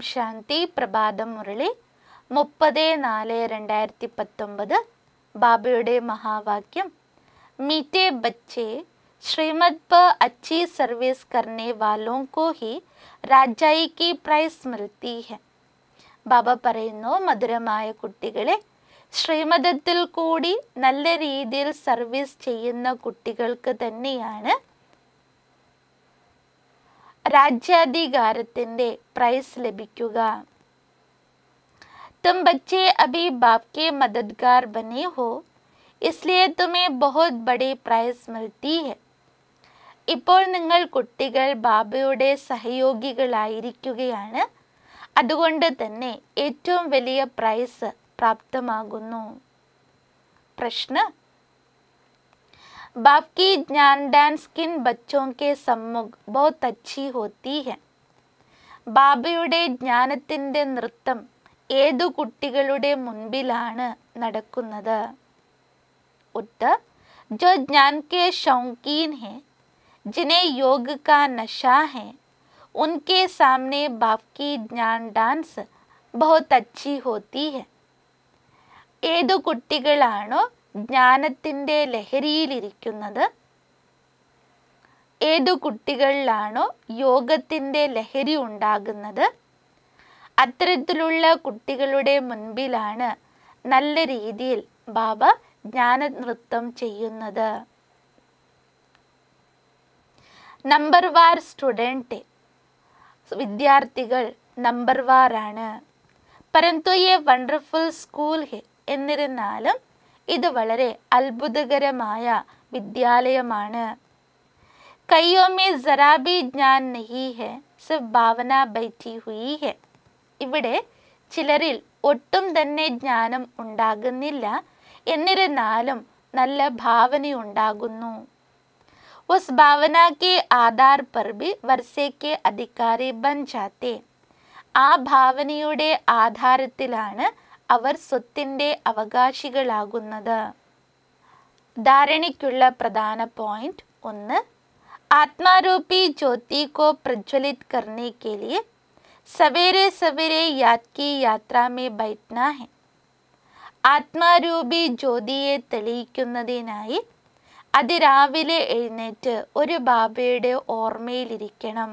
ശാന്തി പ്രഭാതം മുരളി മുപ്പത് നാല് രണ്ടായിരത്തി പത്തൊമ്പത് ബാബയുടെ മഹാവാക്യം मीठे बच्चे श्रीमत पर अच्छी सर्विस करने वालों को ही രാജായി की പ്രൈസ് മിൽത്തി ഹെ ബാബ പറയുന്നു മധുരമായ കുട്ടികളെ ശ്രീമതത്തിൽ കൂടി നല്ല രീതിയിൽ സർവീസ് ചെയ്യുന്ന കുട്ടികൾക്ക് തന്നെയാണ് രാജ്യാധികാരത്തിൻ്റെ പ്രൈസ് ലഭിക്കുക तुम बच्चे अभी बाप के मददगार बने हो इसलिए तुम्हें बहुत बड़ी പ്രൈസ് മിൽത്തി है ഇപ്പോൾ നിങ്ങൾ കുട്ടികൾ ബാബയുടെ സഹയോഗികളായിരിക്കുകയാണ് അതുകൊണ്ട് തന്നെ ഏറ്റവും വലിയ പ്രൈസ് പ്രാപ്തമാകുന്നു പ്രശ്ന बाप की ज्ञान डांस किन बच्चों के सम्मुख बहुत अच्छी होती है ബാബയുടെ ജ്ഞാനത്തിൻ്റെ നൃത്തം ഏതു കുട്ടികളുടെ മുൻപിലാണ് നടക്കുന്നത് उत्तर जो ज्ञान के शौकीन हैं जिन्हें योग का नशा है उनके सामने बाप की ज्ञान डांस बहुत अच्छी होती है ഏതു കുട്ടികളാണോ ജ്ഞാനത്തിൻ്റെ ലഹരിയിലിരിക്കുന്നത് ഏതു കുട്ടികളിലാണോ യോഗത്തിൻ്റെ ലഹരി ഉണ്ടാകുന്നത് അത്തരത്തിലുള്ള കുട്ടികളുടെ മുൻപിലാണ് നല്ല രീതിയിൽ ബാബ ജ്ഞാനനൃത്തം ചെയ്യുന്നത് നമ്പർ വാർ സ്റ്റുഡൻറ്റ് വിദ്യാർത്ഥികൾ നമ്പർ വാറാണ് പരന്തു യെ വണ്ടർഫുൾ സ്കൂൾ ഹെ എന്നിരുന്നാലും ഇത് വളരെ അത്ഭുതകരമായ വിദ്യാലയമാണ് കയ്യോ മേ ജറാ ഭി ജ്ഞാൻ നഹി ഹെ സിർഫ് ഭാവന ബൈറ്റി ഹുയി ഹെ ഇവിടെ ചിലരിൽ ഒട്ടും തന്നെ ജ്ഞാനം ഉണ്ടാകുന്നില്ല എന്നിരുന്നാലും നല്ല ഭാവനയുണ്ടാകുന്നു ഉസ് ഭാവന കെ ആധാർ पर भी വർഷേ കെ അധികാരി ബൻ ജാത്തെ ആ ഭാവനയുടെ ആധാരത്തിലാണ് അവർ സ്വത്തിൻ്റെ അവകാശികളാകുന്നത് ധാരണയ്ക്കുള്ള പ്രധാന പോയിന്റ് ഒന്ന് ആത്മാരൂപി ജ്യോതി को प्रज्वलित करने के लिए सवेरे सवेरे याद की यात्रा में बैठना है ആത്മാരൂപി ജ്യോതിയെ തെളിയിക്കുന്നതിനായി അതിരാവിലെ എഴുന്നേറ്റ് ഒരു ബാബയുടെ ഓർമ്മയിലിരിക്കണം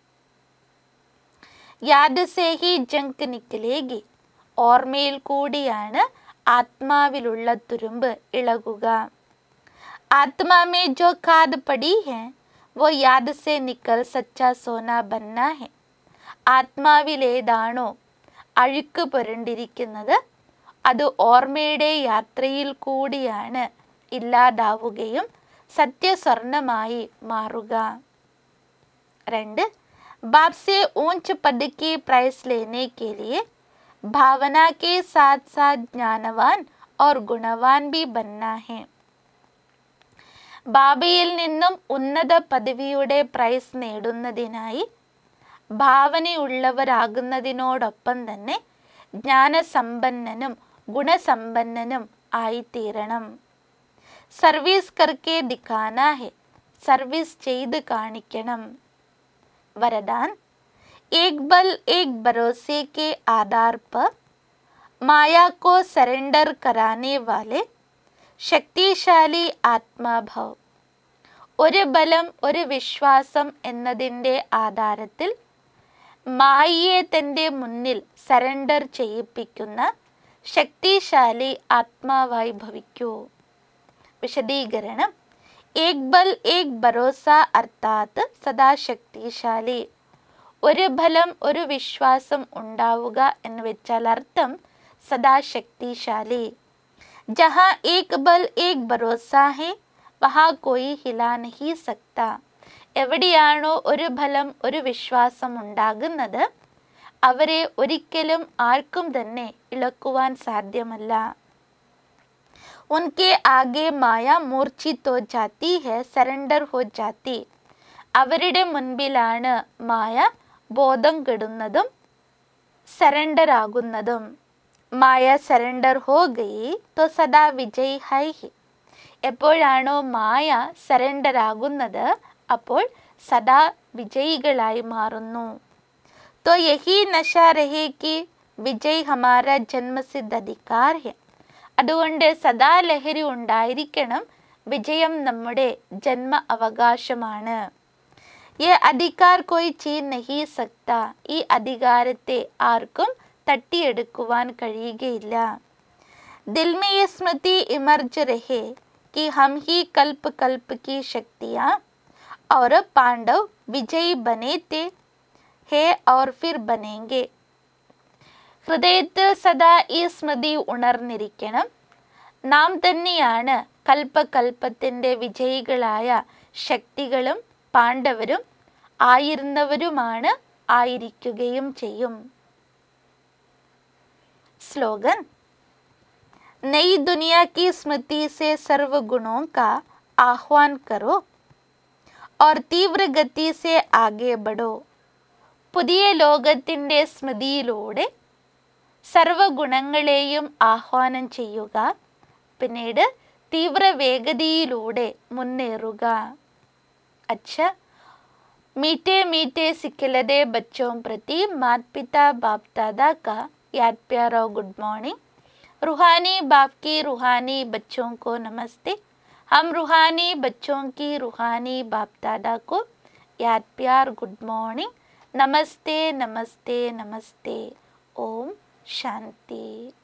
യാദ് സേഹി ജങ്ക് നിക്കലേഗി ഓർമ്മയിൽ കൂടിയാണ് ആത്മാവിലുള്ള തുരുമ്പ് ഇളകുക ആത്മാമേ ജോ ഖാദ് പടി ഹെ വോ യാദ് സെ നിക്കൽ സച്ച സോന ബന്ന ഹെ ആത്മാവിലേതാണോ അഴുക്ക് പുരണ്ടിരിക്കുന്നത് അത് ഓർമ്മയുടെ യാത്രയിൽ കൂടിയാണ് ഇല്ലാതാവുകയും സത്യസ്വർണമായി മാറുക രണ്ട് बाप से ऊंच पद की प्राइस लेने के लिए भावना के साथ साथ ज्ञानवान और गुणवान भी बनना है ബാബയിൽ നിന്നും ഉന്നത പദവിയുടെ പ്രൈസ് നേടുന്നതിനായി ഭാവനയുള്ളവരാകുന്നതിനോടൊപ്പം തന്നെ ജ്ഞാനസമ്പന്നനും ഗുണസമ്പന്നനും ആയിത്തീരണം സർവീസ് കർക്കെ ദിഖാന ഹെ സർവീസ് ചെയ്ത് കാണിക്കണം वरदान एक बल एक भरोसे के आधार पर माया को सरेंडर कराने वाले ശക്തിശാലി ആത്മാഭവ് ഒരു ബലം ഒരു വിശ്വാസം എന്നതിൻ്റെ ആധാരത്തിൽ മായയെ തൻ്റെ മുന്നിൽ സറണ്ടർ ചെയ്യിപ്പിക്കുന്ന ശക്തിശാലി ആത്മാവായി ഭവിക്കൂ വിശദീകരണം ഏക് ബൽ ഏക് ഭരോസ അർത്ഥാത് സദാ ശക്തിശാലി ഒരു ഫലം ഒരു വിശ്വാസം ഉണ്ടാവുക എന്ന് വെച്ചാൽ അർത്ഥം സദാ ശക്തിശാലി ജഹാ ഏക് ബൽ ഏക് ഭരോസ ഹെ വഹാ കോയി ഹിലാ നഹി സക്ത എവിടെയാണോ ഒരു ഫലം ഒരു വിശ്വാസം ഉണ്ടാകുന്നത് അവരെ ഒരിക്കലും ആർക്കും തന്നെ ഇളക്കുവാൻ സാധ്യമല്ല उनके आगे माया മൂർച്ഛിത് ഹോ ജാത്തി ഹെ സറണ്ടർ ഹോ ജാത്തി അവരുടെ മുൻപിലാണ് മായ ബോധം കെടുന്നതും സറണ്ടർ ആകുന്നതും മായ സറണ്ടർ ഹോ ഗയി തോ സദാ വിജയ് ഹൈ ഹി എപ്പോഴാണോ മായ സറണ്ടർ ആകുന്നത് അപ്പോൾ സദാ വിജയികളായി മാറുന്നു तो यही नशा रहे कि വിജയ് ഹമാര ജന്മസിദ്ധ അധികാർ ഹെ അതുകൊണ്ട് സദാ ലഹരി ഉണ്ടായിരിക്കണം വിജയം നമ്മുടെ ജന്മ അവകാശമാണ് യേ അധികാർ കോയി ചീൻ നഹി സക്ത ഈ അധികാരത്തെ ആർക്കും തട്ടിയെടുക്കുവാൻ കഴിയുകയില്ല दिल में ये स्मृति इमर्ज रहे कि हम ही कल्प कल्प की शक्तियाँ और पांडव विजयी बने थे है और फिर बनेंगे ഹൃദയത്തിൽ സദാ ഈ സ്മൃതി ഉണർന്നിരിക്കണം നാം തന്നെയാണ് കൽപ്പകൽപ്പത്തിൻ്റെ വിജയികളായ ശക്തികളും പാണ്ഡവരും ആയിരുന്നവരുമാണ് ആയിരിക്കുകയും ചെയ്യും स्लोगन नई दुनिया की स्मृति से सर्व गुणों का आह्वान करो और तीव्र गति से आगे बढ़ो പുതിയ ലോകത്തിൻ്റെ സ്മൃതിയിലൂടെ സർവഗുണങ്ങളെയും ആഹ്വാനം ചെയ്യുക പിന്നീട് തീവ്ര വേഗതയിലൂടെ മുന്നേറുക അച്ഛ मीठे मीठे सिखिलदे बच्चों प्रति माता पिता बाप दादा का याद प्यार और गुड मॉर्निंग रूहानी बाप की रूहानी बच्चों को नमस्ते हम रूहानी बच्चों की रूहानी बाप दादा को याद प्यार गुड मॉर्निंग नमस्ते नमस्ते नमस्ते ओम शांति